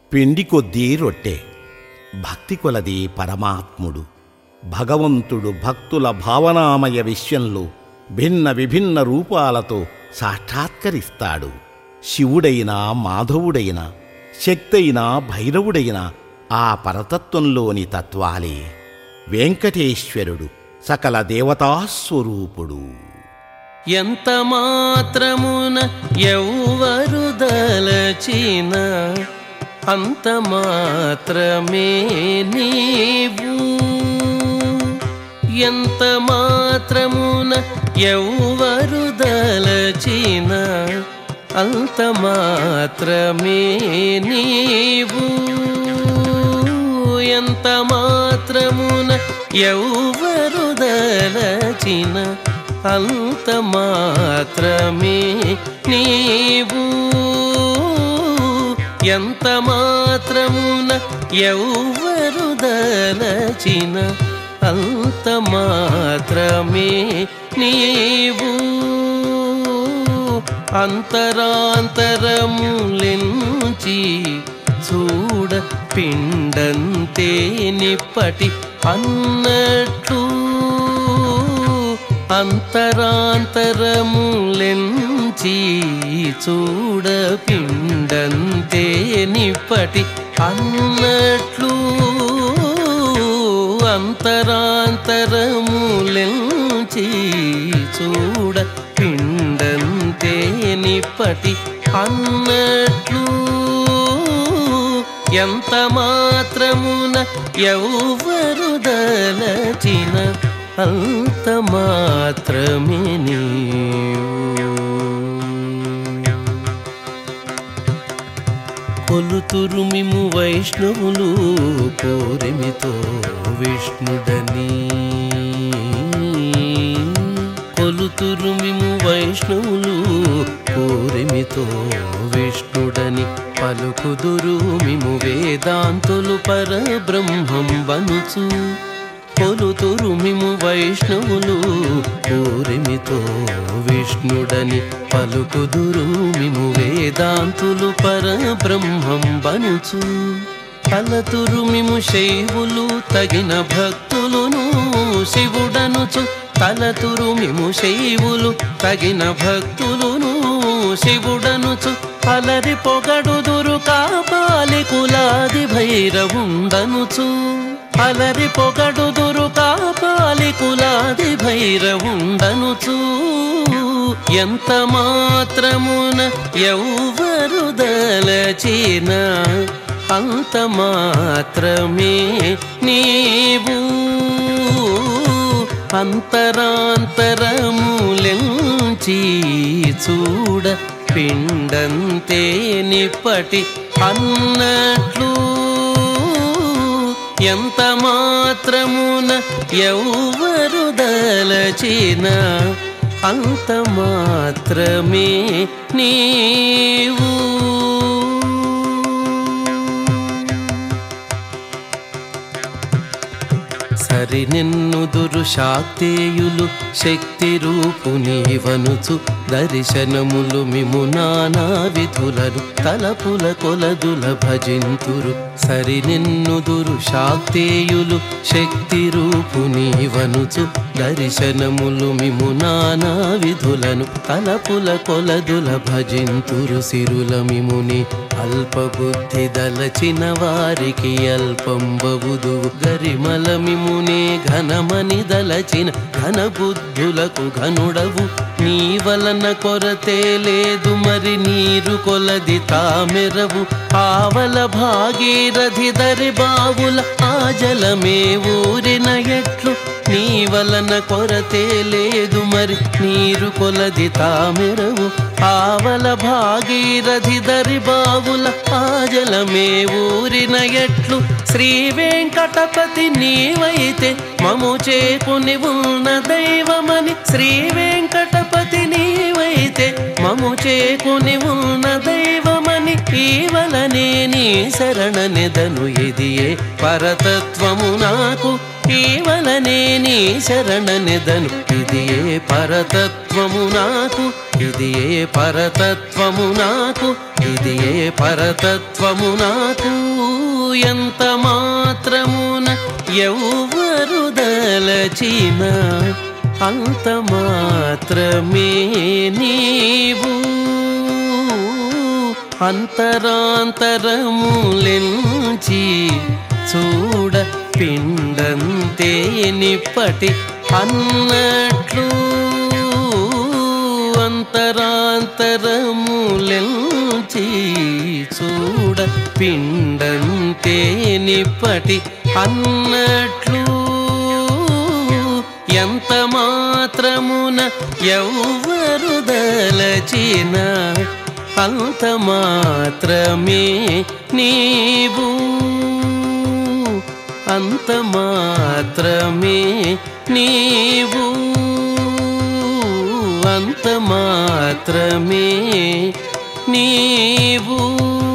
పిండి కొద్దీ రొట్టె భక్తి కొలది పరమాత్ముడు భగవంతుడు భక్తుల భావనామయ విషయంలో భిన్న విభిన్న రూపాలతో సాక్షాత్కరిస్తాడు శివుడైనా మాధవుడైనా శక్తైనా భైరవుడైనా ఆ పరతత్వంలోని తత్వాలే వెంకటేశ్వరుడు సకల దేవతాస్వరూపుడు ఎంత మాత్రమున ఎవ్వరు దలచిన అంత మాత్రమే నీవు ఎంత మాత్రమున ఎవ్వరు దలచిన అంత మాత్రమే నీవు ఎంత మాత్రమున ఎవ్వరు దలచిన అంత మాత్రమే నీవు ఎంత మాత్రమున ఎవ్వరు దలచిన అంత మాత్రమే నీవు అంతరాంతరములెంచి చూడ పిండంతే నిప్పటి అన్నట్లు అంతరాంతరములెంచి చూడ పిండంతే నిప్పటి అన్నట్లు అంతరాంతరములెంచి చూడ పిండంతే నిప్పటి అన్నట్లు ఎంత మాత్రమున ఎవ్వరు దలచిన అంత మాత్రమే నీవు కొలుతురు మిము వైష్ణవులు కోరిమితో విష్ణుడని కొలుతురు మిము వైష్ణవులు కోరిమితో విష్ణుడని పలుకుదురు మిము వేదాంతులు పరబ్రహ్మం వనుచు కొలుతురు మిము వైష్ణవులు కోరిమితో విష్ణుడని పలుకుదురు మిము వేదాంతులు పరబ్రహ్మం బనుచు పలతురు మిము శైవులు తగిన భక్తులును శివుడనుచు తలతురు మిము శైవులు తగిన భక్తులును శివుడనుచు అలరి పొగడుదురు కాపాలి కులాది భైరవుండనుచు అలరి పొగడుదురు కాపాలి కులాది భైరవుండనుచు ఎంత మాత్రమున ఎవ్వరు దలచిన అంత మాత్రమే నీవు అంతరాంతరములెంచి చూడ పిండంతే నిప్పటి అన్నట్లు ఎంత మాత్రమున ఎవ్వరు దలచిన అంత మాత్రమే నీవు సరి నిన్నుదురు శాక్తేయులు శక్తి రూపు నీవనుచు దర్శనములు మిము నానా విధులను తలపుల కొలదుల భజింతురు సరి నిన్నుదురు శాక్తేయులు శక్తి రూపు నీవనుచు దర్శనములు మిము నానా విధులను తలపుల కొలదుల భజింతురు సిరుల మిముని అల్పబుద్ధి దలచిన వారికి అల్పంబవుదు గరిమల మిమునే ఘనమని దలచిన ఘన బుద్ధులకు ఘనుడవు నీ వలన కొరతే లేదు మరి నీరు కొలది తామెరవు ఆవల భాగీరథి దరి బావుల ఆ జలమే ఊరిన ఎట్లు నీ వలన కొరతే లేదు మరి నీరు కొలది తామెరవు ఆవల భాగీరథి దరి బావుల ఆ జలమే ఊరిన ఎట్లు శ్రీ వెంకటపతి నీవైతే మము చేకుని ఉన్న దైవమని శ్రీ వెంకటపతి నీవైతే మము చేకుని ఉన్న దైవమని ఈవలనే నీ శరణనెదను ఇదియే పరతత్వము నాకు ఈవలనే నీ శరణనెదను ఇదియే పరతత్వము నాకు ఇదియే పరతత్వము నాకు ఇదియే పరతత్వము నాకు ఎంత మాత్రమున ఎవ్వరు దలచిన అంత మాత్రమే నీవు అంతరాంతరములెంచి చూడ పిండంతే నిప్పటి అన్నట్లు అంతరాంతరములెంచి చూడ పిండంతే నిప్పటి అన్నట్లు ఎంత మాత్రమున ఎవ్వరు దలచిన అంత మాత్రమే నీవు అంత మాత్రమే నీవు అంత మాత్రమే నీవు